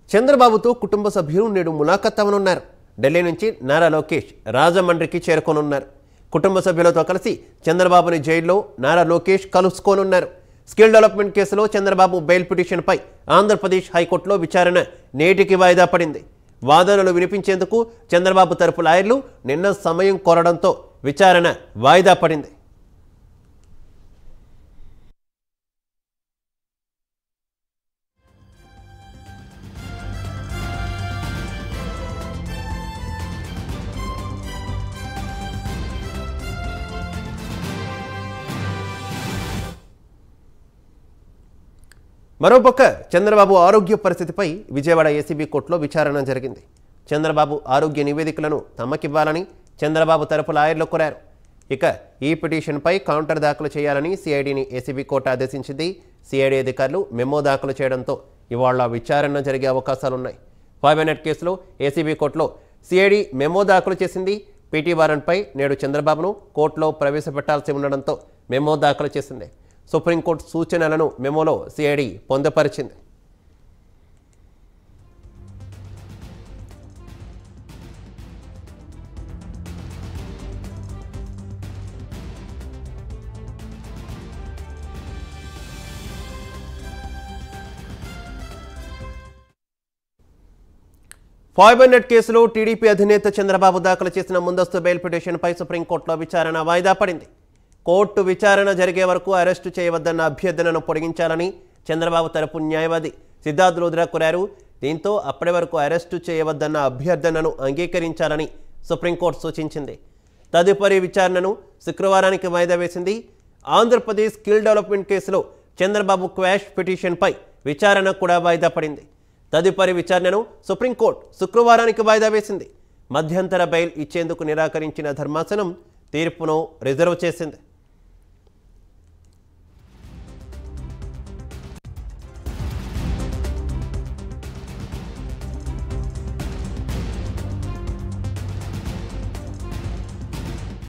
చంద్రబాబుతో కుటుంబ సభ్యులు నేడు ములాఖత్ అవనున్నారు ఢిల్లీ నుంచి నారా లోకేష్ రాజమండ్రికి చేరుకోనున్నారు కుటుంబ సభ్యులతో కలిసి చంద్రబాబుని జైల్లో నారా లోకేష్ కలుసుకోనున్నారు స్కిల్ డెవలప్మెంట్ కేసులో చంద్రబాబు బెయిల్ పిటిషన్పై ఆంధ్రప్రదేశ్ హైకోర్టులో విచారణ నేటికి వాయిదా పడింది వాదనలు వినిపించేందుకు చంద్రబాబు తరపు లాయర్లు నిన్న సమయం కోరడంతో విచారణ వాయిదా పడింది మరోపక్క చంద్రబాబు ఆరోగ్య పరిస్థితిపై విజయవాడ ఏసీబీ కోర్టులో విచారణ జరిగింది చంద్రబాబు ఆరోగ్య నివేదికలను తమకివ్వాలని చంద్రబాబు తరపు లాయర్లు కోరారు ఇక ఈ పిటిషన్పై కౌంటర్ దాఖలు చేయాలని సిఐడిని ఏసీబీ కోర్టు ఆదేశించింది సిఐడి అధికారులు మెమో దాఖలు చేయడంతో ఇవాళ విచారణ జరిగే అవకాశాలున్నాయి ఫైవ్ మినిట్ కేసులో ఏసీబీ కోర్టులో సిఐడి మెమో దాఖలు చేసింది పీటీ వారెంట్పై నేడు చంద్రబాబును కోర్టులో ప్రవేశపెట్టాల్సి ఉండడంతో మెమో దాఖలు చేసింది సుప్రీంకోర్టు సూచనలను మెమోలో సిఐడి పొందుపరిచింది ఫైబర్ నెట్ కేసులో టీడీపీ అధినేత చంద్రబాబు దాఖలు చేసిన ముందస్తు బెయిల్ పిటిషన్పై సుప్రీంకోర్టులో విచారణ వాయిదా పడింది కోర్టు విచారణ జరిగే వరకు అరెస్టు చేయవద్దన్న అభ్యర్థనను పొడిగించాలని చంద్రబాబు తరపు న్యాయవాది సిద్ధార్థ్ లోద్రా కోరారు దీంతో అప్పటి వరకు అరెస్టు చేయవద్దన్న అభ్యర్థనను అంగీకరించాలని సుప్రీంకోర్టు సూచించింది తదుపరి విచారణను శుక్రవారానికి వాయిదా వేసింది ఆంధ్రప్రదేశ్ స్కిల్ డెవలప్మెంట్ కేసులో చంద్రబాబు క్వాష్ పిటిషన్పై విచారణ కూడా వాయిదా పడింది తదుపరి విచారణను సుప్రీంకోర్టు శుక్రవారానికి వాయిదా వేసింది మధ్యంతర బెయిల్ ఇచ్చేందుకు నిరాకరించిన ధర్మాసనం తీర్పును రిజర్వ్ చేసింది